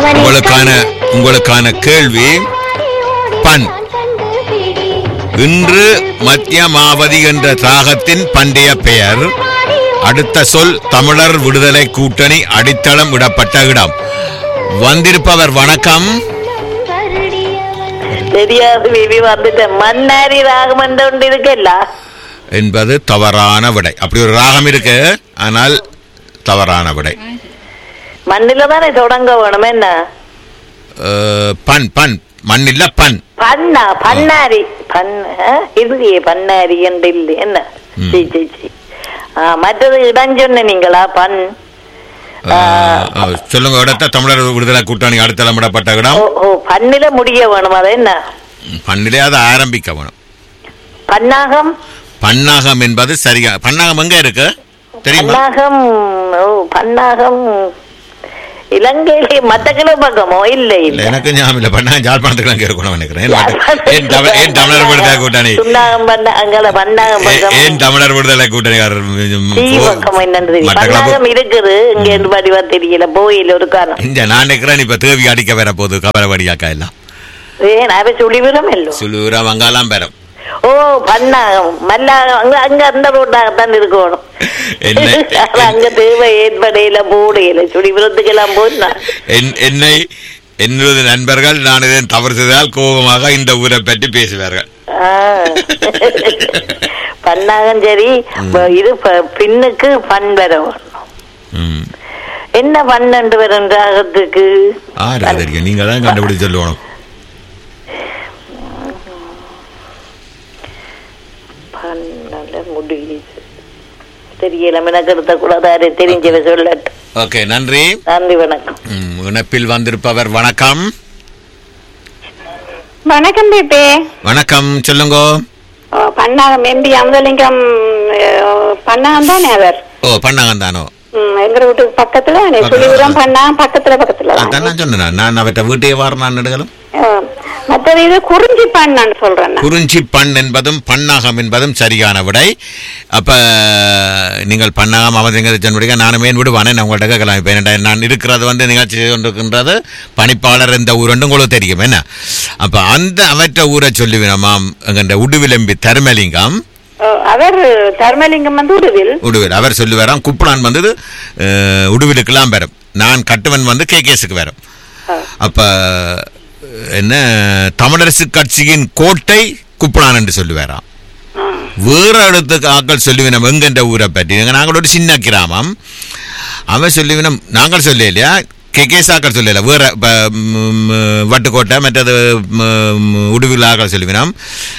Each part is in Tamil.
உங்களுக்கான உங்களுக்கான கேள்வி பண் இன்று மத்தியமாவதி என்ற தாகத்தின் பண்டைய பெயர் அடுத்த சொல் தமிழர் விடுதலை கூட்டணி அடித்தளம் விடப்பட்ட இடம் வந்திருப்பவர் வணக்கம் தெரியாது விவி வந்துட்டேன் மன்னாரி ராகம் என்று ஒன்று இருக்குல்ல என்பது தவறான விடை அப்படி ஒரு ராகம் இருக்கு ஆனால் தவறான விடை மண்ணில தானே தொடங்க வேணும் என்ன அஹ், பண் பண் மண்ணில்ல பண் பண்ணா பண்ணாரி பண் ஆ, இது பண்ணாரி என்று இல்லை என்ன ம். சரி சரி சரி ஆ, மற்றது இடம் சொன்ன நீங்களா பண் அஹ், அஹ், சொல்லுங்க இடத்த தமிழர் விடுதலை கூட்டணி அடித்தளம் விடப்பட்ட இடம் ஓ ஓ பண்ணில முடிய வேணும் அது என்ன பண்ணிலே அதை ஆரம்பிக்க வேணும் பன்னாகம் பன்னாகம் என்பது சரியா பன்னாகம் எங்க இருக்கு தெரியுமா பன்னாகம் ஓ பன்னாகம் இலங்கையிலே மத்தக்கிழ பக்கமோ இல்லை இல்ல இல்லை எனக்கு ஞாபகம் இல்ல பண்ணாங்க ஜாழ்ப்பாணத்துக்கு அங்கே இருக்கணும் நினைக்கிறேன் ஏன் மட்டும்- ஏன் தமிழ் ஏன் தமிழர் விடுதலை கூட்டணி சுண்ணாகம் பண்ண அங்கல பன்னாகம் ஏ- பக்கம் ஏன் தமிழர் விடுதலை கூட்டணிக்காரர் ம், தீ ஓ, பக்கம் என்னன்னு தெரியும் மட்டக்களப்பு பன்னாகம் இருக்குது இங்க இருந்து வடிவா தெரியல போயில ஒரு காரணம் இந்த நான் நினைக்கிறேன் இப்ப தேவி அடிக்க வர போகுது கவலைப்படியாக்கா எல்லாம் ஏன் அவ சுழிவிடும் இல்லோ சுழுவுரா வங்காலாம் பெறும் ஓ பன்னாகம் மல்லாகம் அங்க அங்க அந்த ரோட்டாகத்தான் இருக்கணும் என்ன- அது அங்க தேவை ஏற்படையில போடையில சுழிவிரத்துக்கு எல்லாம் போனா என்- என்னை என்னுடைய நண்பர்கள் நான் இதை தவறு செய்தால் கோபமாக இந்த ஊரை பற்றி பேசுவார்கள் பன்னாகம் சரி இது ப- பின்னுக்கு பண் வர வேணும் ம். என்ன பன்னெண்டு வரும் ராகத்துக்கு ஆறு தெரியும் நீங்க தான் கண்டுபிடிச்சு சொல்லணும் பன்னெண்டு முடியுது தெரியல மெனக்கெடுத்த கூடாது யாரு தெரிஞ்சவ சொல்லட்டு ஓகே நன்றி நன்றி வணக்கம் ம், இணைப்பில் வந்திருப்பவர் வணக்கம் வணக்கம் பேபே வணக்கம் சொல்லுங்க ஓ, பன்னாகம் எம்பி அமுதலிங்கம் அஹ், பன்னாகம் தானே அவர் ஓ பண்ணாங்க தானோ ம், எங்க வீட்டுக்கு பக்கத்துல தானே சுழிபுரம் பன்னாகம் பக்கத்துல பக்கத்துல தான். அதான் நான் சொன்னேன் நான் அவற்றை வீட்டையே வார நான் நடுகளும் அஹ், மற்றது இது குறிஞ்சி பண்ணான்னு சொல்றேன் நான். குறிஞ்சி பண் என்பதும் பன்னாகம் என்பதும் சரியான விடை அப்ப நீங்கள் பன்னாகம் அவதிங்க நானுமே விடுவானே நான் உங்கள்கிட்ட கேட்கலாம் இப்ப என்னடா நான் இருக்கிறது வந்து நிகழ்ச்சி செய்து கொண்டிருக்கின்றது பணிப்பாளர் இந்த ஊருண்டு உங்களுக்கு தெரியும் என்ன அப்ப அந்த அவற்ற ஊரை சொல்லுவினமாம் எங்கண்ட உடுவிலம்பி தர்மலிங்கம் அஹ், அவர் தர்மலிங்கம் வந்து உடுவில் உடுவில் அவர் சொல்லுவாராம் குப்பலான் வந்தது அஹ், உடுவிலுக்கெல்லாம் வரும் நான் கட்டுவன் வந்து கே கேஸுக்கு வரும் அப்ப என்ன தமிழரசு கட்சியின் கோட்டை குப்பலான் என்று சொல்லுவாராம் வேற இடத்துக்கு ஆக்கள் சொல்லுவினம் எங்கென்ற ஊரை பற்றி எங்க நாங்கள் ஒரு சின்ன கிராமம் அவன் சொல்லுவினம் நாங்கள் சொல்ல இல்லையா கே கேசாக்கள் சொல்லல வேற இப்ப, ம், ம், வட்டுக்கோட்டை மற்றது ம், உடுவில் ஆக்கள் சொல்லுவினம்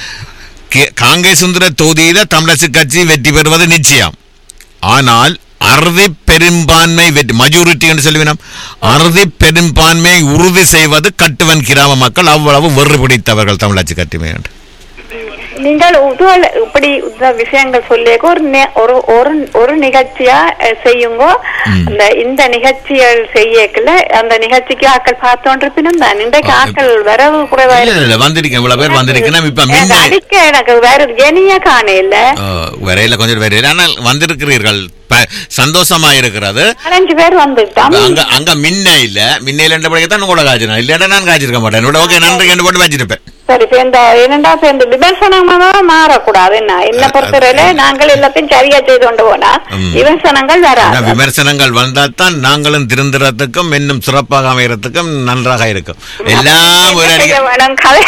கே- காங்கேசுந்தர தொகுதியில தமிழரசு கட்சி வெற்றி பெறுவது நிச்சயம் ஆனால் அறுதி பெரும்பான்மை வெற்றி மஜூரிட்டி என்று சொல்லுவினம் அறுதி பெரும்பான்மையை உறுதி செய்வது கட்டுவன் கிராம மக்கள் அவ்வளவு வெறு பிடித்தவர்கள் தமிழாட்சி கட்சி என்று நீங்கள் உதுவல் இப்படி இந்த விஷயங்கள் சொல்லியோ ஒரு நே- ஒரு ஒரு ஒரு நிகழ்ச்சியா அஹ், செய்யுங்க அந்த இந்த நிகழ்ச்சிகள் செய்யக்கல அந்த நிகழ்ச்சிக்கு ஆக்கள் பார்த்தோன்றிருப்பினும் தான் இன்றைக்கு ஆக்கள் வரவு குறைவா இல்ல இல்ல, இல்ல வந்திருக்கேன் இவ்வளவு பேர் வந்திருக்கேன் இப்ப எனக்கு முன்ன அடிக்க எனக்கு வேற கெனிய காண இல்ல வரையில கொஞ்சம் பேர் ஆனால் வந்திருக்கிறீர்கள் ப- சந்தோஷமா இருக்கிறது நாலஞ்சு பேர் வந்துட்டோம் அங்க அங்க மின்ன இல்ல மின்ன இல்லன்ற பிறகு தான் உங்களோட காய்ச்சினா இல்லையா நான் காய்ச்சிருக்க மாட்டேன் என்னோட ஓகே நன்றி கண்டு போட்டு வச்சிருப்பேன் சரி இப்ப இந்த என்னடா இப்ப இந்த விமர்சனமா மாறக்கூடாது என்ன என்ன பொறுத்தவரையில நாங்கள் எல்லாத்தையும் சரியா செய்து கொண்டு போனா ம். விமர்சனங்கள் ஆனா வராது விமர்சனங்கள் வந்தால்தான் நாங்களும் திருந்துறதுக்கும் இன்னும் சிறப்பாக அமையறதுக்கும் நன்றாக இருக்கும் எல்லாம் ஒரு என்ன செய்ய அடி- வேணும்? கதை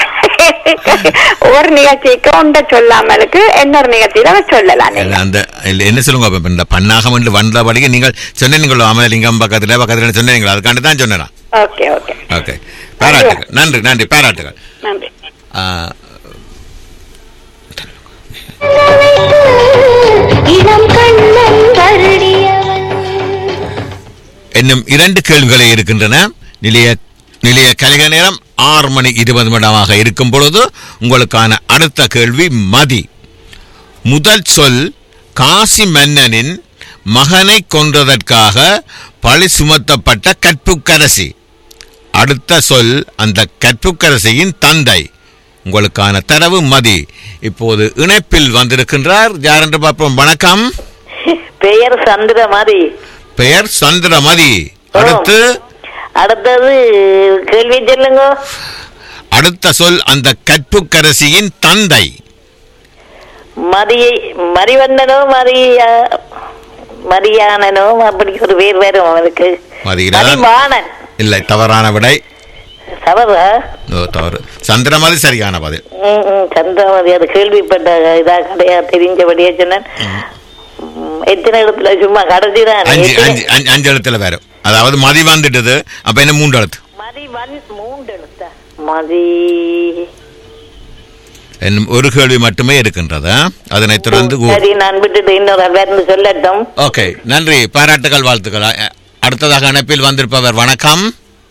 ஒரு நிகழ்ச்சிக்கு உண்ட சொல்லாமலுக்கு இன்னொரு நிகழ்ச்சியில வச்சு சொல்லலாம் நீங்க. இல்ல, அந்த இல்ல, என்ன சொல்லுங்க அப்ப இந்த பன்னாகம் என்று வந்தபடிக்கு நீங்கள் சொன்னீங்களோ அமலிங்கம் பக்கத்துல பக்கத்துல சொன்னீங்களோ அதுக்காண்டி தான் சொன்னேன் ஓகே ஓகே ஓகே பாராட்டுகள் நன்றி நன்றி பாராட்டுகள் நன்றி ஆ, இளம் கண்ணன் வருடியவன் இன்னும் இரண்டு கேள்விகளை இருக்கின்றன நிலைய நிலைய கலிக நேரம் ஆறு மணி இருபது நிமிடமாக இருக்கும் பொழுது உங்களுக்கான அடுத்த கேள்வி மதி முதல் சொல் காசி மன்னனின் மகனை கொன்றதற்காக பழி சுமத்தப்பட்ட கற்புக்கரசி அடுத்த சொல் அந்த கற்புக்கரசியின் தந்தை உங்களுக்கான தரவு மதி இப்போது இணைப்பில் வந்திருக்கின்றார் யார் என்று பார்ப்போம் வணக்கம் பெயர் சந்திர மாதிரி பெயர் சந்திரமதி அடுத்து அடுத்தது கேள்வி சொல்லுங்க அடுத்த சொல் அந்த கற்புக்கரசியின் தந்தை மதியை மறிவண்ணனோ மரிய மரியானனோ அப்படி ஒரு பேர் வரும் அவனுக்கு மதியில மதிவாணன் இல்லை தவறான விடை சவரா ஓ, தவறு சந்திரமதி சரியான பதில் ம், ம், சந்திரமதி அது கேள்விப்பட்ட இதா கடையா தெரிஞ்சபடியே சொன்னேன் ம், எத்தனை இடத்துல சும்மா கடைசி தான் அஞ்சு அஞ்சு அஞ்சு அஞ்சு எழுத்துல வேறும் அதாவது மதி வந்துட்டது அப்ப என்ன மூன்று எழுத்து மதி வன் மூன்று எழுத்தா மதி இன்னும் ஒரு கேள்வி மட்டுமே இருக்கின்றது அதனைத் தொடர்ந்து கு- சரி நான் விட்டுட்டு இன்னொரு வேறு சொல்லட்டும் ஓகே நன்றி பாராட்டுகள் வாழ்த்துக்கள் அ- அடுத்ததாக அணைப்பில் வந்திருப்பவர் வணக்கம்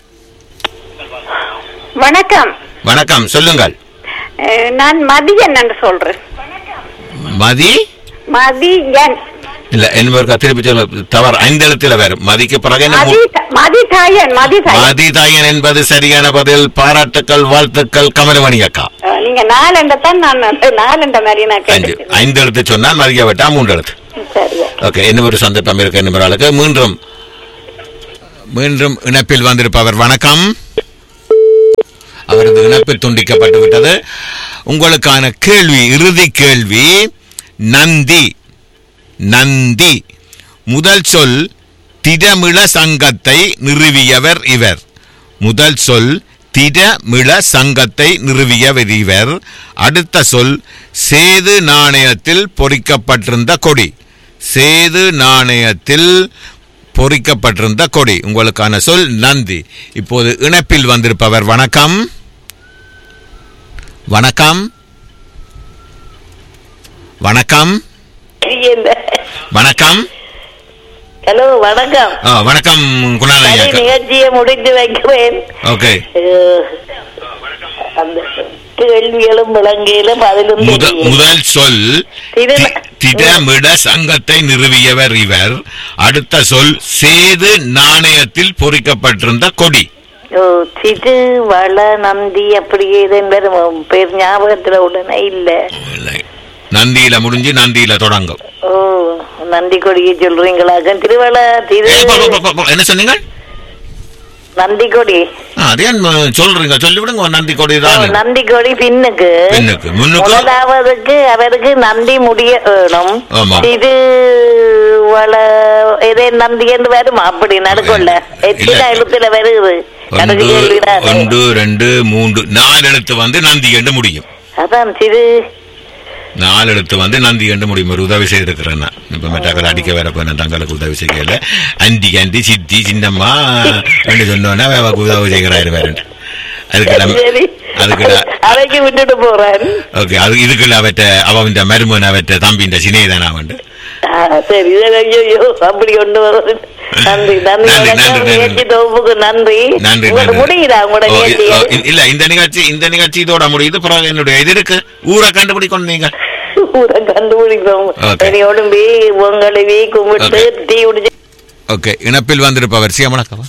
வணக்கம் வணக்கம் சொல்லுங்கள் அஹ், நான் மதியன் என்று சொல்றேன் மதி மதியன் இல்ல என்பதற்கு திருப்பி சொல்ல தவறு ஐந்து எழுத்துல வேறும் மதிக்கு பிறகு என்ன மதி மூ- மதிதாயன் மதிதாயன் மதி தாயன் என்பது சரியான பதில் பாராட்டுக்கள் வாழ்த்துக்கள் கமலமணி அக்கா அஹ், நீங்க நாலண்ட தான் நான் அந்த நாலண்ட மாதிரி நான் அஞ்சு கேட்டேன் ஐந்து எழுத்து சொன்னால் மதிக்க விட்டா மூன்று எழுத்து சரியா ஓகே இன்னும் ஒரு சந்தர்ப்பம் இருக்கு இன்னும் ஒரு ஆளுக்கு மீண்டும் மீண்டும் இணைப்பில் வந்திருப்பவர் வணக்கம் அவரது இணைப்பு துண்டிக்கப்பட்டு விட்டது உங்களுக்கான கேள்வி இறுதி கேள்வி நந்தி நந்தி முதல் சொல் திடமிழ சங்கத்தை நிறுவியவர் இவர் முதல் சொல் திடமிழ சங்கத்தை நிறுவியவர் இவர் அடுத்த சொல் சேது நாணயத்தில் பொறிக்கப்பட்டிருந்த கொடி சேது நாணயத்தில் பொறிக்கப்பட்டிருந்த கொடி உங்களுக்கான சொல் நந்தி இப்போது இணைப்பில் வந்திருப்பவர் வணக்கம் வணக்கம் வணக்கம் வணக்கம் ஹலோ வணக்கம் ஆ, வணக்கம் குணாலையா சரி, நிகழ்ச்சியை முடித்து வைக்கிறேன் ஓகே அஹ், அந்த கேள்விகளும் விலங்கியலும் அதிலும் முத தெரியும். முதல் சொல் திரு- தி- திடமிட சங்கத்தை நிறுவியவர் இவர் அடுத்த சொல் சேது நாணயத்தில் பொறிக்கப்பட்டிருந்த கொடி ஓ திரு வள நந்தி அப்படி ஏதென்பதும் பேர் ஞாபகத்துல உடனே இல்ல இல்லை. நந்தியில முடிஞ்சு நந்தியில தொடங்கும் ஓ நந்தி கொடியை சொல்றீங்களாக்க திருவள திரு ஏ, போ, போ, போ, போ. என்ன சொன்னீங்க நந்தி கொடி ஆ, அது ஏன் ம, சொல்றீங்க சொல்லிவிடுங்க ஒரு நந்தி கொடி ஓ, தான் நந்தி கொடி பின்னுக்கு பின்னுக்கு. முன்னுக்கு? முதலாவதுக்கு அவருக்கு நந்தி முடிய வேணும் ஆமா. திரு வள ஏதே நந்தி என்று வருமா அப்படி நடுக்கொள்ள எத்தனை இல்ல. எழுத்துல வருது கடைசி ஒன்று கேள்விதான். ஒன்று ரெண்டு மூன்று நாலு எழுத்து வந்து நந்தி என்று முடியும் அதான் திரு நாலு எழுத்து வந்து நந்தி என்று முடியும் ஒரு உதவி செய்திருக்கிறேன் நான் இப்ப மெட்டாக்கள் அடிக்க வேற போன தங்களுக்கு உதவி செய்யல அண்டி கண்டி சித்தி சின்னம்மா ரெண்டு சொன்னோன்னா அவ உதவி செய்கிறாரு வேற அதுக்கு நம்ம- சரி அதுக்கு அவைக்கு விட்டுட்டு போறேன் ஓகே அது இதுக்குள்ள அவற்ற அவன் மருமன் அவற்ற தம்பி இந்த சினேதான் அவன் ஆ, சரி சரி, ஐயோ அப்படி கொண்டு வர நன்றி நன்றி நன்றி, வணக்கம். நன்றி, நிகழ்ச்சி நன்றி. தொகுப்புக்கு நன்றி நன்றி உங்களுக்கு நன்றி. முடியுதா உங்களோட ஓ, இ- ஓ, நிகழ்ச்சி இ- இல்ல இந்த நிகழ்ச்சி இந்த நிகழ்ச்சி இதோட முடியுது பிறகு என்னுடைய இது இருக்கு ஊரை கண்டுபிடிக்கணும் நீங்க ஊரை கண்டுபிடிப்போம் Okay. சரி உடம்பி உங்களை கும்பிட்டு Okay. டீ குடிச்சு ஓகே இணைப்பில் வந்திருப்பவர் சியமணக்கவா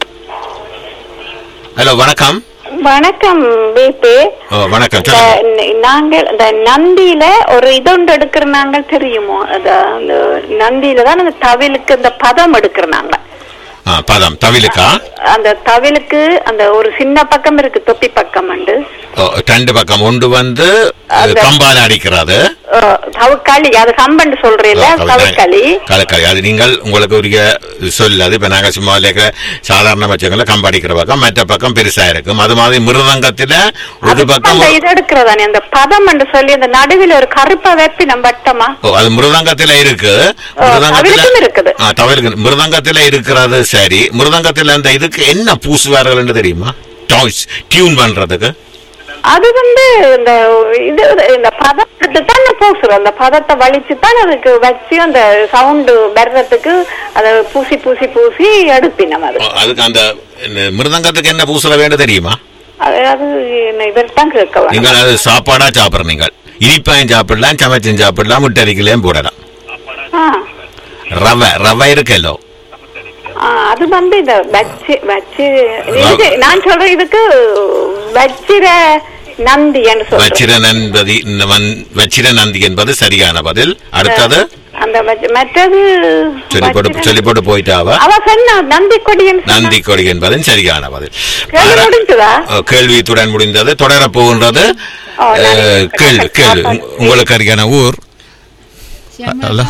ஹலோ வணக்கம் வணக்கம் வீட்டு ஓ வணக்கம் சொல்லுங்க நாங்கள் இந்த நந்தியில ஒரு இதொண்டு எடுக்கிற நாங்கள் தெரியுமோ அது அந்த நந்தியில தான் அந்த தவிலுக்கு இந்த பதம் எடுக்கிற நாங்க ஆ பதம் தவிலுக்கா அந்த தவிலுக்கு அந்த ஒரு சின்ன பக்கம் இருக்கு தொப்பி பக்கம் உண்டு ஓ, ரெண்டு பக்கம் ஒன்று வந்து அந்த- கம்பால அடிக்கிறது அஹ், தவுக்களி அது கம்பண்டு சொல்றீல்ல தவுக்களி கலக்களி அது நீங்கள் உங்களுக்கு உரிய சொல் அது இப்ப நாங்க சும்மா இல்ல சாதாரண பட்சங்கள கம்பு அடிக்கிற பக்கம் மற்ற பக்கம் பெருசா இருக்கும் அது மாதிரி மிருதங்கத்துல ஒரு பக்கம் அந்த இது எடுக்கிறதானே அந்த பதம் என்று சொல்லி அந்த நடுவில் ஒரு கருப்பா வெப்பி நம்ம வட்டமா ஓ, அது மிருதங்கத்துல இருக்கு ஓ, தவிலுக்கும் இருக்குது. ஆ, தவிலுக்கு மிருதங்கத்துல இருக்கிறது சரி மிருதங்கத்துல அந்த இதுக்கு என்ன பூசுவார்கள்னு தெரியுமா டாய்ஸ் டியூன் பண்றதுக்கு அது வந்து இந்த இது இந்த பதம் எடுத்து தான் பூசுறோம் அந்த பதத்தை வலிச்சு தான் அதுக்கு வச்சு அந்த சவுண்டு வர்றதுக்கு அதை பூசி பூசி பூசி எடுப்பினம் அது ஓ, அதுக்கு அந்த இந்த மிருதங்கத்துக்கு என்ன பூசுற வேண்டும் தெரியுமா அது அது இவர் தான் கேட்க வேணும் நீங்கள் அது சாப்பாடா சாப்பிடுற நீங்கள் இனிப்பாயும் சாப்பிடலாம் சமைச்சும் சாப்பிடலாம் முட்டரிக்கலையும் போடலாம் ஆ. ரவை ரவை இருக்கல்லோ ஆ, அது வந்து இந்த வச்சு வச்சு இது நான் சொல்றேன் இதுக்கு வச்சிர நந்தி என்று சொல்றேன் வச்சிர நன்பதி வச்சிர நந்தி என்பது சரியான பதில் அடுத்தது அந்த மற்ற- மற்றது சொல்லி போட்டு வச்சிருந்தேன். சொல்லி போட்டு போயிட்டாவா அவ சொன்னா நந்தி கொடியன் நந்தி கொடி என்பதும் சரியான பதில் கேள்வி பாரா- முடிஞ்சதா? அஹ், கேள்வித்துடன் முடிந்தது தொடரப் போகின்றது ஓ, நன்றி. அஹ், கேள்வி கேள்வி உங்க- உங்களுக்கு அறியான ஊர் அல்ல.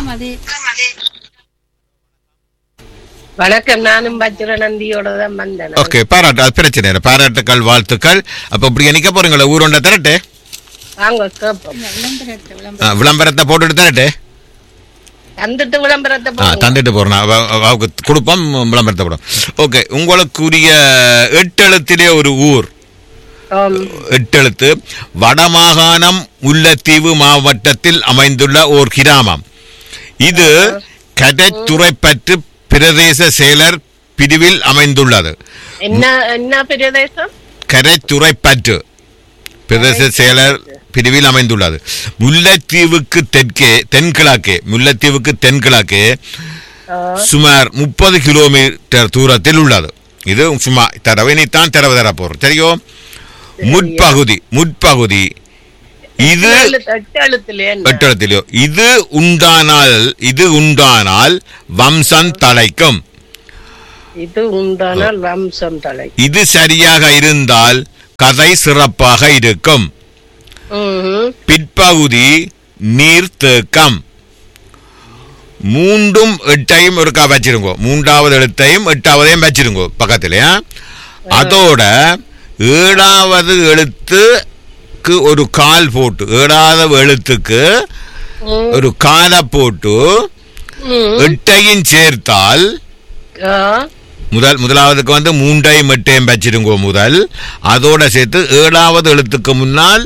வணக்கம் நானும் வஜ்ர நந்தியோட தான் வந்தேன் ஓகே பாராட்டு அது பிரச்சனை இல்லை பாராட்டுக்கள் வாழ்த்துக்கள் அப்ப இப்படி நிக்க போறீங்களா ஊரோண்ட திரட்டு வாங்க கேப்போம் ஆ, விளம்பரத்தை போட்டுட்டு திரட்டு தந்துட்டு விளம்பரத்தை ஆ போடுங்க. தந்துட்டு போறேன் அவ- அவ- அவருக்கு கொடுப்போம் விளம்பரத்தை போடும் ஓகே உங்களுக்குரிய எட்டெழுத்திலே ஒரு ஊர் ஆம். எட்டெழுத்து வடமாகாணம் முல்லைத்தீவு மாவட்டத்தில் அமைந்துள்ள ஓர் கிராமம் இது கடைத்துறைப்பற்று பிரதேச செயலர் பிரிவில் அமைந்துள்ளது என்ன என்ன பிரதேசம் கரைத்துறைப்பற்று பிரதேச செயலர் பிரிவில் அமைந்துள்ளது முல்லைத்தீவுக்கு தெற்கே தென்கிழக்கே முல்லைத்தீவுக்கு தென்கிழக்கே ஆ, சுமார் முப்பது கிலோமீட்டர் தூரத்தில் உள்ளது இது சும்மா தடவை நீத்தான் தரவு தர போறோம் சரியோ முற்பகுதி முற்பகுதி இது எழுத்து- எட்டு எழுத்துல என்ன? எட்டத்திலோ இது உண்டானால் இது உண்டானால் வம்சம் தலைக்கும் இது உண்டானால் வம்சம் தலை இது சரியாக இருந்தால் கதை சிறப்பாக இருக்கும் ம்ஹும். பிற்பகுதி நீர்த்தேக்கம் மூன்றும் எட்டையும் ஒருக்கா வச்சிருங்கோ மூன்றாவது எழுத்தையும் எட்டாவதையும் வச்சிருங்கோ பக்கத்துல அதோட ஏழாவது எழுத்துக்கு ஒரு கால் போட்டு ஏழாவது எழுத்துக்கு ம், ஒரு காலை போட்டு ம். எட்டையும் சேர்த்தால் ஆ, முதல் முதலாவதுக்கு வந்து மூண்டையும் எட்டையும் வச்சிருங்கோ முதல் அதோட சேர்த்து ஏழாவது எழுத்துக்கு முன்னால்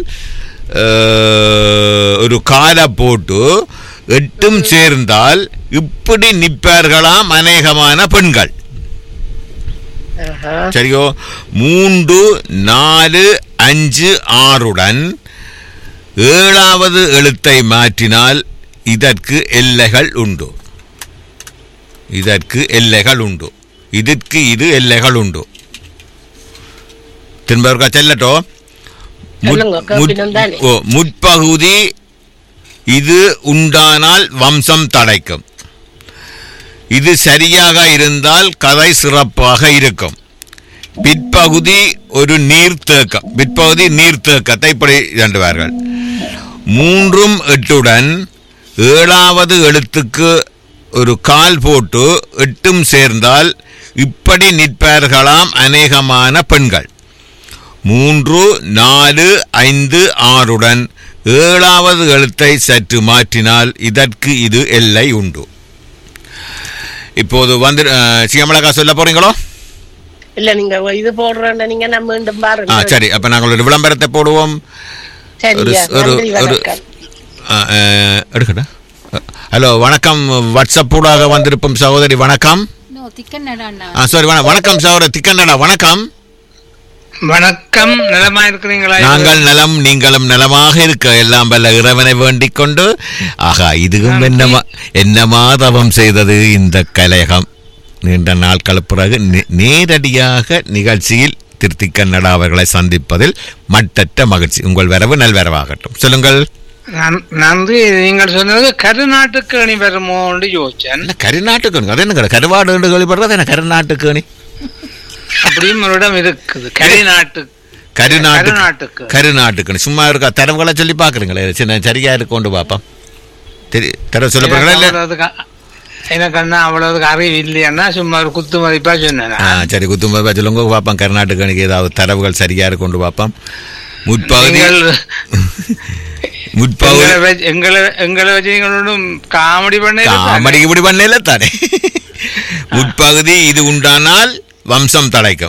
அஹ், ஒரு காலை போட்டு எட்டும் சேர்ந்தால் இப்படி நிற்பார்களாம் அநேகமான பெண்கள் ஆஹா. சரியோ மூன்று நாலு அஞ்சு ஆறுடன் ஏழாவது எழுத்தை மாற்றினால் இதற்கு எல்லைகள் உண்டு இதற்கு எல்லைகள் உண்டு இதற்கு இது எல்லைகள் உண்டு திரும்ப ஒருக்கா செல்லட்டோ முற்- சொல்லுங்க, கபிலம் தானே. ஓ, முற்பகுதி இது உண்டானால் வம்சம் தடைக்கும் இது சரியாக இருந்தால் கதை சிறப்பாக இருக்கும் பிற்பகுதி ஒரு நீர்த்தேக்கம் பிற்பகுதி நீர்த்தேக்கத்தை இப்படி இரண்டுவார்கள் மூன்றும் எட்டுடன் ஏழாவது எழுத்துக்கு ஒரு கால் போட்டு எட்டும் சேர்ந்தால் இப்படி நிற்பார்களாம் அநேகமான பெண்கள் மூன்று நாலு ஐந்து ஆறுடன் ஏழாவது எழுத்தை சற்று மாற்றினால் இதற்கு இது எல்லை உண்டு இப்போது வந்து அஹ், சியாமளக்கா சொல்ல போறீங்களோ இல்ல நீங்க இது போடுறேன் நீங்க நம்ம மீண்டும் ஆ பாருங்க சரி அப்ப நாங்கள் ஒரு விளம்பரத்தை போடுவோம் ஒரு சரியா ஒரு நன்றி ஒரு வணக்கம் எடுக்கடா ஹலோ வணக்கம் வாட்ஸ்அப் ஊடாக வந்திருக்கும் சகோதரி வணக்கம் நோ திக்கன்னடா அண்ணா ஆ சாரி வணக்கம் சகோதரி திக்கண்ணடா வணக்கம் வணக்கம் நலமா இருக்கிறீங்களா நாங்கள் நலம் நீங்களும் நலமாக இருக்க எல்லாம் வல்ல இறைவனை வேண்டிக் கொண்டு ஆகா இதுவும் என்னமா என்னமா தவம் செய்தது இந்த கலையகம் நீண்ட நாட்கள் பிறகு நே- நேரடியாக நிகழ்ச்சியில் திருத்தி கன்னடா அவர்களை சந்திப்பதில் மட்டற்ற மகிழ்ச்சி உங்கள் வரவு நல்வரவாகட்டும் சொல்லுங்கள் நன்- நன்றி நீங்கள் சொன்னது கருநாட்டுக்கு அணி வருமோன்னு யோசிச்சேன் என்ன கருநாட்டுக்கு அது என்ன கருவாடு கேள்விப்படுறது என்ன கருநாட்டுக்கு அப்படியும் ஒரு இடம் இருக்குது கரிநாட்டு கருநாட்டு கருநாட்டுக்கு. கருநாட்டுக்கு சும்மா இருக்கா தரவுகளை சொல்லி பாக்குறீங்களே சின்ன சரியா இருக்கொண்டு பாப்போம் தெரி தரவு சொல்ல போறீங்களா இல்ல அவ்வளவுக்கு அ- எனக்கு அண்ணா அவ்வளவுக்கு அறிவு இல்லையாண்ணா சும்மா ஒரு குத்து மதிப்பா சொன்னேன் ஆ சரி குத்தும்போது சொல்லுங்க பார்ப்போம் கர்நாடகனுக்கு ஏதாவது தரவுகள் சரியா கொண்டு பார்ப்போம் முற்பகுதி நீங்கள் முற்பகுதி எங்களை வச்சு- எங்களை எங்களை வச்சு நீங்கள் ஒன்றும் காமெடி பண்ண காமெடிக்கு இப்படி பண்ணல தானே முற்பகுதி இது உண்டானால் வம்சம் தலைக்கும்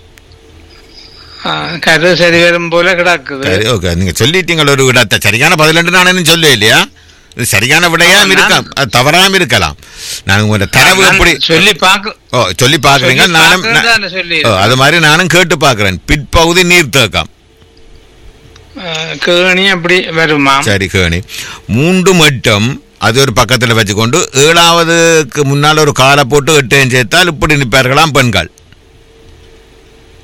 கரு சரி வரும் போல கிடக்குது சரி, ஓகே நீங்க சொல்லிட்டீங்களா ஒரு விடத்தை சரியான பதிலெண்டு நான் இன்னும் சொல்ல இல்லையா இது சரியான விடையாம் நான் இருக்கலாம் அது தவறாம இருக்கலாம் நான் உங்களோட தரவு நான் எப்படி சொல்லி பார்க்க ஓ சொல்லி பாக்குறீங்க சொல்லி நானும் பார்க்கறேன் தானே சொல்லி ஓ, அது மாதிரி நானும் கேட்டு பாக்குறேன் பிற்பகுதி நீர்த்தேக்கம் அஹ், கேணி அப்படி வருமா சரி கேணி மூன்று மட்டும் அது ஒரு பக்கத்தில் வச்சுக்கொண்டு ஏழாவதுக்கு முன்னால் ஒரு காலை போட்டு எட்டையும் சேர்த்தால் இப்படி நிற்பார்களாம் பெண்கள்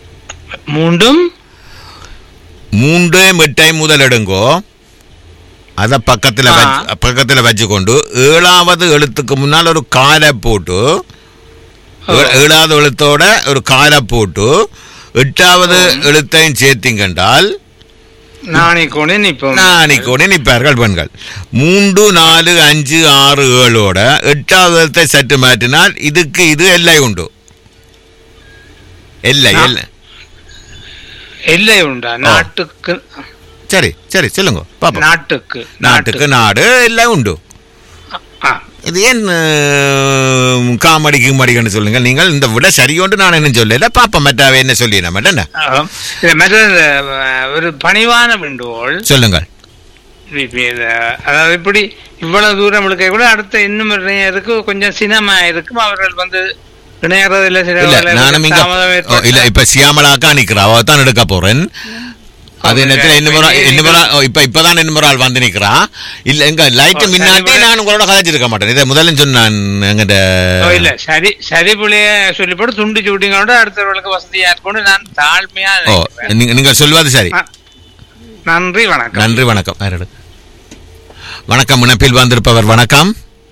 மூண்டும் மூன்று எட்டையும் முதல் எடுங்கோ அத பக்கத்துல ஆ. வச்சு- பக்கத்துல வச்சுக்கொண்டு ஏழாவது எழுத்துக்கு முன்னால் ஒரு காலை போட்டு ஏ- ஏழாவது எழுத்தோட ஒரு காலை போட்டு எட்டாவது எழுத்தையும் சேர்த்திங்கண்டால் நாணிக்கோணி நிப்போம் நாணிக்கோணி நிற்பார்கள் பெண்கள் மூன்று நாலு அஞ்சு ஆறு ஏழோட எட்டாவது எழுத்தை சற்று மாற்றினால் இதுக்கு இது எல்லை உண்டு எல்லை நா- எல்லை எல்லை உண்டா நாட்டுக்கு சரி சரி சொல்லுங்க பாப்போம் நாட்டுக்கு நாட்டுக்கு நாடு எல்லாம் உண்டு ஆ. இது ஏன் அஹ், காமெடி கிமடின்னு சொல்லுங்க நீங்கள் இந்த விட சரியொன்று நான் என்ன சொல்லல பாப்பா மറ്റാவே என்ன சொல்லி நம்ம என்ன ஆ. இது மற்ற இந்த, அஹ், ஒரு பணிவான விண்டோல் சொல்லுங்கள் இப்ப இது, அதாவது இப்படி இவ்வளவு தூரம் இழுக்க கூட அடுத்த இன்னும் ஒரு நேயருக்கு கொஞ்சம் சினமா இருக்கும் அவர்கள் வந்து இணையறதில்ல சில இல்ல வேளையில நானும் இங்க தாமதம் ஓ, ஏற்பட்டா- இல்ல இப்ப சியாமலாக்கா நிக்கிறா அவ தான் எடுக்க போறேன் அது நேரத்தில் என்ன முறை என்ன முறை ஓ, இப்ப இப்பதான் என்ன முறை ஆள் வந்து நிக்கிறா இல்ல எங்க லைட் ஓ, மின்னாட்டி சரி, நான் உங்களோட கதைச்சிருக்க மாட்டேன் இதை முதல்ல சொன்னான் எங்கிட்ட ஓ, இல்ல சரி சரி புள்ளைய சொல்லி போட்டு துண்டு சூட்டிங்களோட அடுத்தவர்களுக்கு வசதியா இருக்கும்னு நான் தாழ்மையா ஓ நினைக்கிறேன். நீங்க நீங்க சொல்வது சரி ஆ. நன்றி வணக்கம் நன்றி வணக்கம் யாரோட? வணக்கம் இணைப்பில் வந்திருப்பவர் வணக்கம்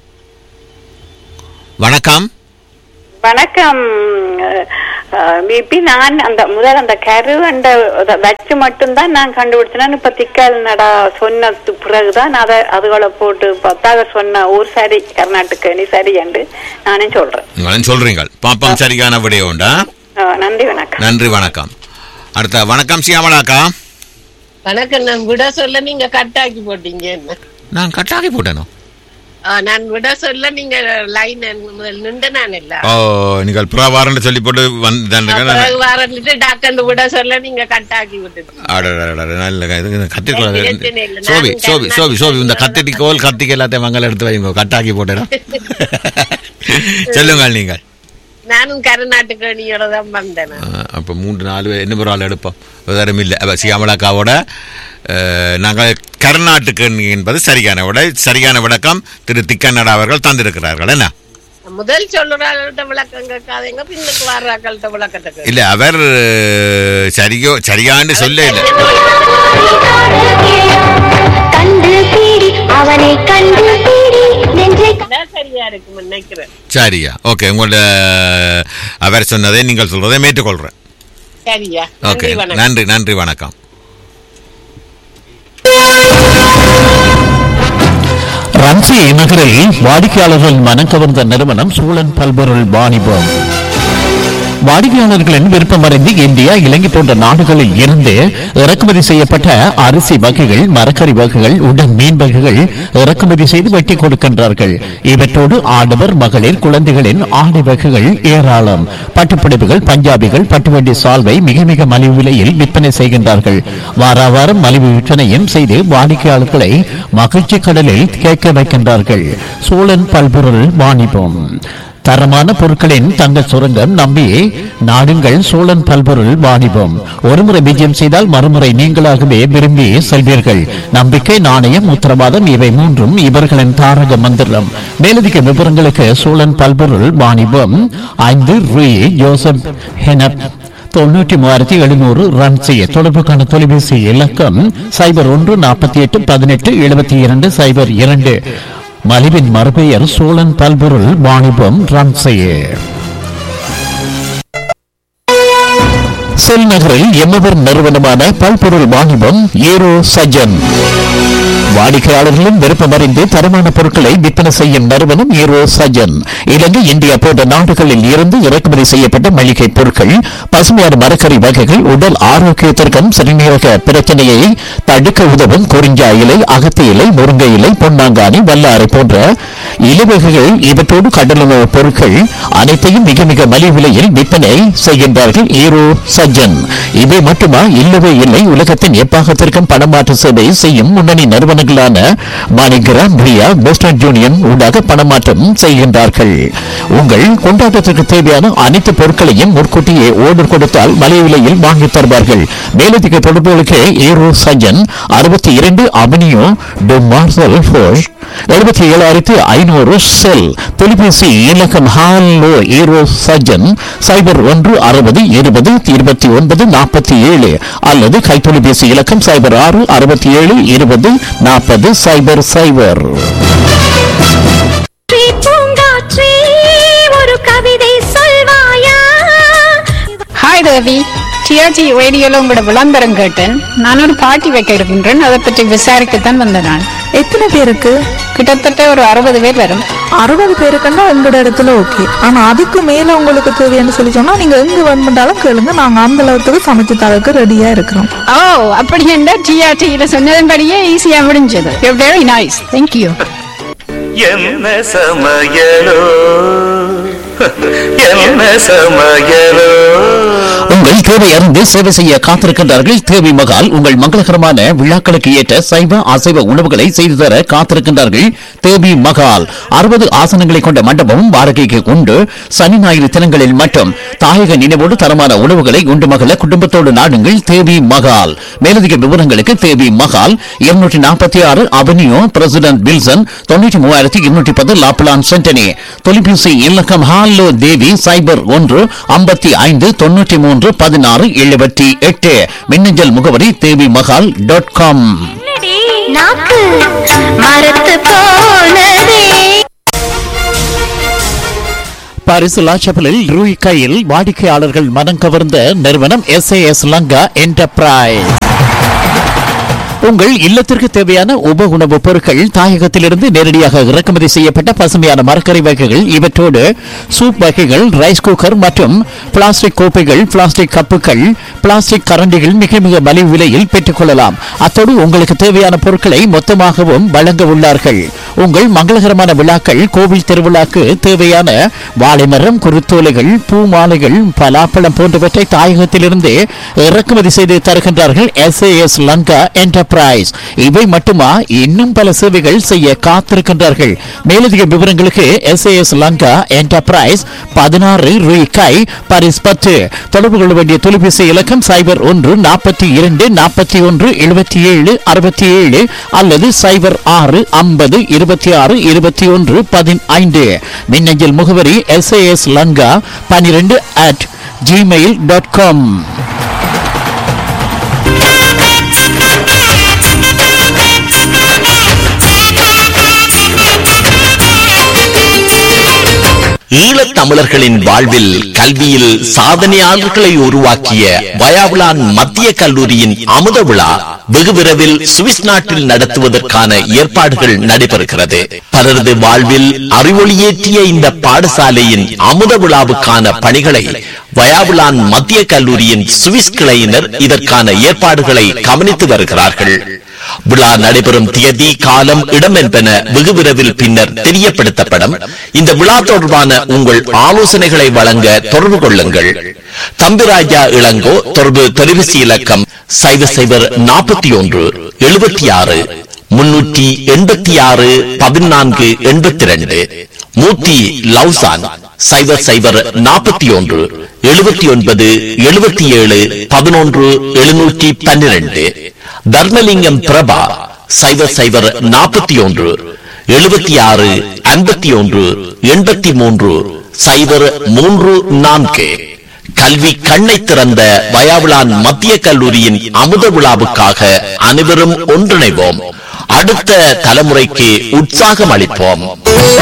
வணக்கம் வணக்கம் பிபி நான் அந்த முதல் அந்த கரு அந்த அத வச்சு மட்டும்தான் நான் கண்டுபிடிச்சேன் இப்ப திக்கால் நடா சொன்னது பிறகுதான் அதை அதுகளை போட்டு பார்த்தா அதை சொன்ன ஊர் சரி கர்நாடக நீ சரி என்று நானே சொல்றேன் நீங்களும் சொல்றீங்க பாப்பம் சரியான விடைய உண்டா அஹ், நன்றி வணக்கம் நன்றி வணக்கம் அடுத்த வணக்கம் சியாமலாக்கா வணக்கம் நான் விட சொல்ல நீங்க கட்டாக்கி போட்டீங்க என்ன நான் கட்டாகி போட்டேனோ ஆ, நான் விட சொல்ல நீங்க லைன் முதல் நின்று நான் இல்ல ஓ நீங்கள் புறாவாரன்னு சொல்லி போட்டு வந்து பிறகு வாரன்ட்டு டாக்டர் விட சொல்ல நீங்க கட்டாக்கி விட்டுட்டு நல்ல இது கத்திரிக்கோல் பிரச்சனை இல்ல. சோபி நானும் சோபி கருணா சோபி சோபி இந்த கருணா கத்திரிக்கோல் கத்திக்கு எல்லாத்தையும் மங்கள எடுத்து வைங்க கட்டாக்கி போட்டேன் சொல்லுங்கள் நீங்கள் நானும் கருநாட்டுக்கு அணியோட தான் வந்தேன் ஆ, அப்ப மூன்று நாலு பேர் என்ன ஒரு ஆள் எடுப்போம் வேறும் இல்லை அப்ப சியாமலாக்காவோட அஹ், நாங்கள் கர்நாட்டுக்கு என்பது சரியான விட சரியான விளக்கம் திரு திக்கண்ணடா அவர்கள் தந்திருக்கிறார்கள் என்ன முதல் சொல்லுறாங்கள்ட்ட விளக்கம் கேட்காதீங்க பின்னுக்கு வர்றாக்கள்கிட்ட விளக்கத்துக்கு இல்ல அவர் அஹ், சரியோ சரியான்னு சொல்ல இல்லை கண்டு பீடி அவனை கண்டு பீடி நெஞ்சை அதான் சரியா இருக்கும் நினைக்கிறேன் சரியா ஓகே உங்களோட அவர் சொன்னதை நீங்கள் சொல்றதை ஏற்றுக்கொள்றேன் சரியா ஓகே நன்றி வணக்கம் நன்றி நன்றி வணக்கம் ரன்சி நகரில் வாடிக்கையாளர்கள் மனம் கவர்ந்த நிறுவனம் சூழன் பல்பொருள் வாணிபம் வாடிக்கையாளர்களின் விருப்பமறிந்து இந்தியா இலங்கை போன்ற நாடுகளில் இருந்து இறக்குமதி செய்யப்பட்ட அரிசி வகைகள் மரக்கறி வகைகள் உடன் மீன் வகைகள் இறக்குமதி செய்து வெட்டி கொடுக்கின்றார்கள் இவற்றோடு ஆடவர் மகளிர் குழந்தைகளின் ஆடை வகைகள் ஏராளம் பட்டுப்பிடிப்புகள் பஞ்சாபிகள் பட்டுவண்டி சால்வை மிக மிக மலிவு விலையில் விற்பனை செய்கின்றார்கள் வாரா வாரம் மலிவு விற்பனையும் செய்து வாடிக்கையாளர்களை மகிழ்ச்சி கடலில் கேட்க வைக்கின்றார்கள் சூழன் பல்பொருள் வாணிபம் தரமான பொருட்களின் தங்க சுரங்கம் நம்பி நாடுங்கள் சோழன் பல்பொருள் வாணிபம் ஒருமுறை விஜயம் செய்தால் மறுமுறை நீங்களாகவே விரும்பி செல்வீர்கள் நம்பிக்கை நாணயம் உத்தரவாதம் இவை மூன்றும் இவர்களின் தாரக மந்திரம் மேலதிக விவரங்களுக்கு சோழன் பல்பொருள் வாணிபம் ஐந்து ரூ ஜோசப் ஹெனப் தொண்ணூற்றி மூவாயிரத்தி எழுநூறு ரன் செய்ய தொடர்புக்கான தொலைபேசி இலக்கம் சைபர் ஒன்று நாற்பத்தி எட்டு பதினெட்டு எழுபத்தி இரண்டு சைபர் இரண்டு மலிவின் மறுபெயர் சோழன் பல்பொருள் வாணிபம் ரன் செய்ய செல் நகரில் எம்மவர் நிறுவனமான பல்பொருள் வாணிபம் ஏரோ சஜன் வாடிக்கையாளர்களின் விருப்பமறிந்து தரமான பொருட்களை விற்பனை செய்யும் நிறுவனம் ஏரோ சஜன் இலங்கை இந்தியா போன்ற நாடுகளில் இருந்து இறக்குமதி செய்யப்பட்ட மளிகை பொருட்கள் பசுமையான மரக்கறி வகைகள் உடல் ஆரோக்கியத்திற்கும் சிறுநீரக பிரச்சனையை தடுக்க உதவும் குறிஞ்சா இலை அகத்தி இலை முருங்கை இலை பொன்னாங்கானி வல்லாரை போன்ற இலைவகைகள் இவற்றோடு கடலுணவு பொருட்கள் அனைத்தையும் மிக மிக மலிவு விலையில் விற்பனை செய்கின்றார்கள் ஈரோ சஜ்ஜன் இவை மட்டுமா இல்லவே இல்லை உலகத்தின் எப்பாகத்திற்கும் பணமாற்று சேவை செய்யும் முன்னணி நிறுவனங்களான மாணிகிராம் ரியா வெஸ்டர்ன் யூனியன் ஊடாக பணமாற்றம் செய்கின்றார்கள் உங்கள் கொண்டாட்டத்திற்கு தேவையான அனைத்து பொருட்களையும் முன்கூட்டியே ஓர்டர் கொடுத்தால் மலிவு விலையில் வாங்கித் தருவார்கள் மேலதிக தொடர்புகளுக்கு ஈரோ சஜ்ஜன் அறுபத்தி இரண்டு அவனியோ டு மார்சல் ஃபோஷ் எழுபத்தி ஏழாயிரத்தி ஐநூறு செல் தொலைபேசி இலக்கம் ஹாலோ ஈரோ சஜன் சைபர் ஒன்று அறுபது இருபது இருபத்தி ஒன்பது நாற்பத்தி ஏழு அல்லது கைத்தொலைபேசி இலக்கம் சைபர் ஆறு அறுபத்தி ஏழு இருபது நாற்பத்தி நாற்பது சைபர் சைபர் பூங்காற்றே ஒரு கவிதை சொல்வாயா ஹாய் தேவி டிஆர்ஜி ரேடியோல உங்களோட விளம்பரம் கேட்டேன் நான் ஒரு பார்ட்டி வைக்க இருக்கின்றேன் அதை பற்றி விசாரிக்கத்தான் வந்தேன் நான் எத்தனை பேருக்கு கிட்டத்தட்ட ஒரு அறுபது பேர் வரும் அறுபது பேருக்குன்னா எங்களோட இடத்துல ஓகே ஆனா அதுக்கு மேல உங்களுக்கு தேவைன்னு சொல்லி சொன்னா நீங்க எங்க வேணுமென்றாலும் கேளுங்க நாங்க அந்த அளவுக்கு சமைச்சு தரக்கு ரெடியா இருக்கிறோம் ஓ அப்படி என்ன டிஆர்டியில சொன்னதன்படியே ஈஸியா முடிஞ்சது வெரி நைஸ் தேங்க்யூ என்ன சமையலோ என்ன சமையலோ உங்கள் தேவை அறிந்து சேவை செய்ய காத்திருக்கின்றார்கள் தேவி மகால் உங்கள் மங்களகரமான விழாக்களுக்கு ஏற்ற சைவ அசைவ உணவுகளை செய்து தர காத்திருக்கின்றார்கள் தேவி மகால் அறுபது ஆசனங்களை கொண்ட மண்டபமும் வாடகைக்கு உண்டு சனி ஞாயிறு தினங்களில் மட்டும் தாயக நினைவோடு தரமான உணவுகளை உண்டு மகள குடும்பத்தோடு நாடுங்கள் தேவி மகால் மேலதிக விவரங்களுக்கு தேவி மகால் இருநூற்றி நாற்பத்தி ஆறு அவென்யூ பிரசிடென்ட் வில்சன் தொண்ணூற்றி மூவாயிரத்தி இருநூற்றி பத்து லாப்லான் சென்டனி தொலைபேசி இலக்கம் ஹாலோ தேவி சைபர் ஒன்று ஐம்பத்தி ஐந்து தொண்ணூற்றி மூன்று பதினாறு எழுபத்தி எட்டு மின்னஞ்சல் முகவரி தேவி மகால் டாட் காம் நாக்கு மரத்து போனதே பாரிஸ் லாச்சப்பலில் ரூய் கையில் வாடிக்கையாளர்கள் மனம் கவர்ந்த நிறுவனம் எஸ் லங்கா என்டர்பிரைஸ் உங்கள் இல்லத்திற்கு தேவையான உப உணவுப் பொருட்கள் தாயகத்திலிருந்து நேரடியாக இறக்குமதி செய்யப்பட்ட பசுமையான மரக்கறி வகைகள் இவற்றோடு சூப் வகைகள் ரைஸ் குக்கர் மற்றும் பிளாஸ்டிக் கோப்பைகள் பிளாஸ்டிக் கப்புகள் பிளாஸ்டிக் கரண்டிகள் மிக மிக மலிவு விலையில் பெற்றுக்கொள்ளலாம் அத்தோடு உங்களுக்கு தேவையான பொருட்களை மொத்தமாகவும் வழங்க உள்ளார்கள் உங்கள் மங்களகரமான விழாக்கள் கோவில் திருவிழாக்கு தேவையான வாழைமரம் குருத்தோலைகள் பூ மாலைகள் பலாப்பழம் போன்றவற்றை தாயகத்திலிருந்து இறக்குமதி செய்து தருகின்றார்கள் எஸ் லங்கா என்டர்பிரைஸ் இவை மட்டுமா இன்னும் பல சேவைகள் செய்ய காத்திருக்கின்றார்கள் மேலதிக விவரங்களுக்கு எஸ் லங்கா என்டர்பிரைஸ் பதினாறு ரூபாய் பாரிஸ் பத்து தொடர்பு கொள்ள வேண்டிய தொலைபேசி இலக்கம் சைபர் ஒன்று நாற்பத்தி இரண்டு நாற்பத்தி ஒன்று எழுபத்தி ஏழு அறுபத்தி ஏழு அல்லது சைபர் ஆறு ஐம்பது இருபத்தி ஆறு இருபத்தி ஒன்று பதினைந்து மின்னஞ்சல் முகவரி எஸ் லங்கா பன்னிரெண்டு அட் ஜிமெயில் டாட் காம் ஈழத்தமிழர்களின் வாழ்வில் கல்வியில் சாதனையாளர்களை உருவாக்கிய வயாவுலான் மத்திய கல்லூரியின் அமுத விழா வெகு விரைவில் சுவிஸ் நாட்டில் நடத்துவதற்கான ஏற்பாடுகள் நடைபெறுகிறது பலரது வாழ்வில் அறிவொளியேற்றிய இந்த பாடசாலையின் அமுத விழாவுக்கான பணிகளை வயாவுலான் மத்திய கல்லூரியின் சுவிஸ் கிளையினர் இதற்கான ஏற்பாடுகளை கவனித்து வருகிறார்கள் விழா நடைபெறும் தேதி காலம் இடம் என்பன வெகு விரைவில் பின்னர் தெரியப்படுத்தப்படும் இந்த விழா தொடர்பான உங்கள் ஆலோசனைகளை வழங்க தொடர்பு கொள்ளுங்கள் தம்பிராஜா இளங்கோ தொடர்பு தொலைபேசி இலக்கம் சைவர் சைவர் நாற்பத்தி ஒன்று எழுபத்தி ஆறு முன்னூற்றி எண்பத்தி ஆறு பதினான்கு எண்பத்தி ரெண்டு மூர்த்தி லவ்சான் சைவர் சைவர் நாற்பத்தி ஒன்று எழுபத்தி ஒன்பது எழுபத்தி ஏழு பதினொன்று எழுநூற்றி பன்னிரண்டு தர்மலிங்கம் பிரபா சைவர் சைவர் நாற்பத்தி ஒன்று எழுபத்தி ஆறு ஐம்பத்தி ஒன்று எண்பத்தி மூன்று சைவர் மூன்று நான்கு கல்வி கண்ணை திறந்த வயாவிலான் மத்திய கல்லூரியின் அமுத விழாவுக்காக அனைவரும் ஒன்றிணைவோம் அடுத்த தலைமுறைக்கு உற்சாகம் அளிப்போம்